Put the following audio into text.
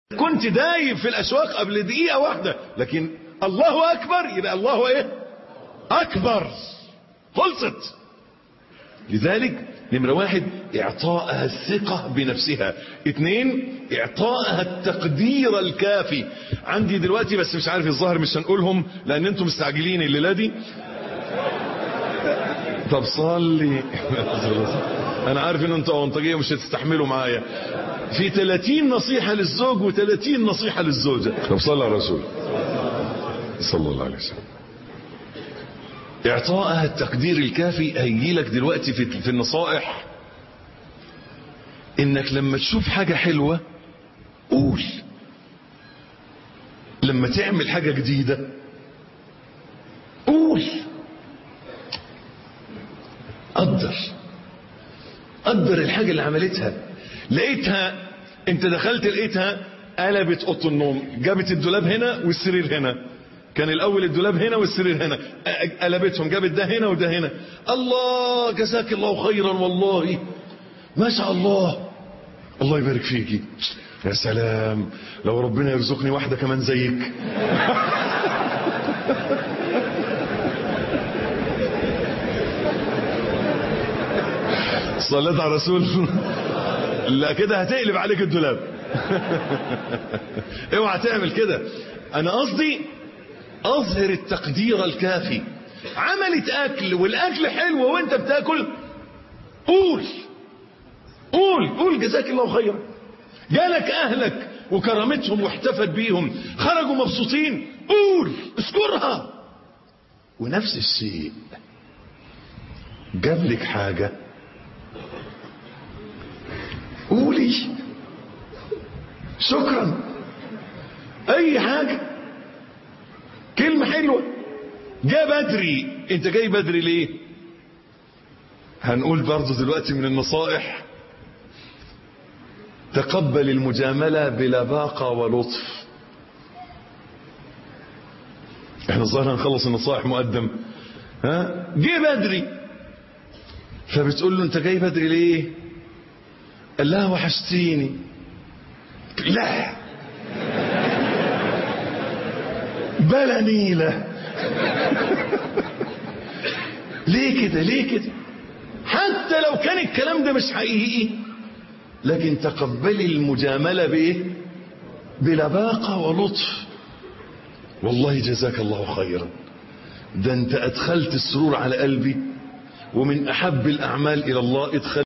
كنت دايب في الأشواق قبل دقيقة واحدة لكن الله أكبر يبقى الله إيه أكبر خلصت لذلك نمرة واحد إعطائها الثقة بنفسها اثنين إعطائها التقدير الكافي عندي دلوقتي بس مش عارف الظاهر مش هنقولهم لأن انتم مستعجلين الليلة دي طب صلي انا عارف ان انتوا اونطاجيه مش هتستحملوا معايا في 30 نصيحة للزوج و30 نصيحة للزوجة طب صلى على الرسول صلى الله عليه وسلم اعطائها التقدير الكافي هيجي لك دلوقتي في, في النصائح انك لما تشوف حاجة حلوة قول لما تعمل حاجة جديدة قول قدر قدر الحاجة اللي عملتها لقيتها انت دخلت لقيتها قلبت اوضه النوم جابت الدولاب هنا والسرير هنا كان الاول الدولاب هنا والسرير هنا قلبتهم جابت ده هنا وده هنا الله جزاك الله خيرا والله ما شاء الله الله يبارك فيكي يا سلام لو ربنا يرزقني واحدة كمان زيك صليت على رسول لا كده هتقلب عليك الدولاب اوعى تعمل كده انا قصدي اظهر التقدير الكافي عملت اكل والاكل حلو وانت بتاكل قول قول قول جزاك الله خيرا جالك اهلك وكرمتهم واحتفت بيهم خرجوا مبسوطين قول اذكرها ونفس الشيء جاب لك حاجه قولي شكرا اي حاجة كلمة حلوة جاء بدري انت جاي بدري ليه هنقول برضو دلوقتي من النصائح تقبل المجاملة بلباقة ولطف احنا الظاهر هنخلص النصائح مقدم ها جه بدري فبتقول له انت جاي بدري ليه قال لها وحشتيني لا بلا نيلة ليه كده ليه كده حتى لو كان الكلام ده مش حقيقي لكن تقبلي المجاملة بايه بلباقة ولطف والله جزاك الله خيرا ده انت ادخلت السرور على قلبي ومن احب الاعمال الى الله ادخل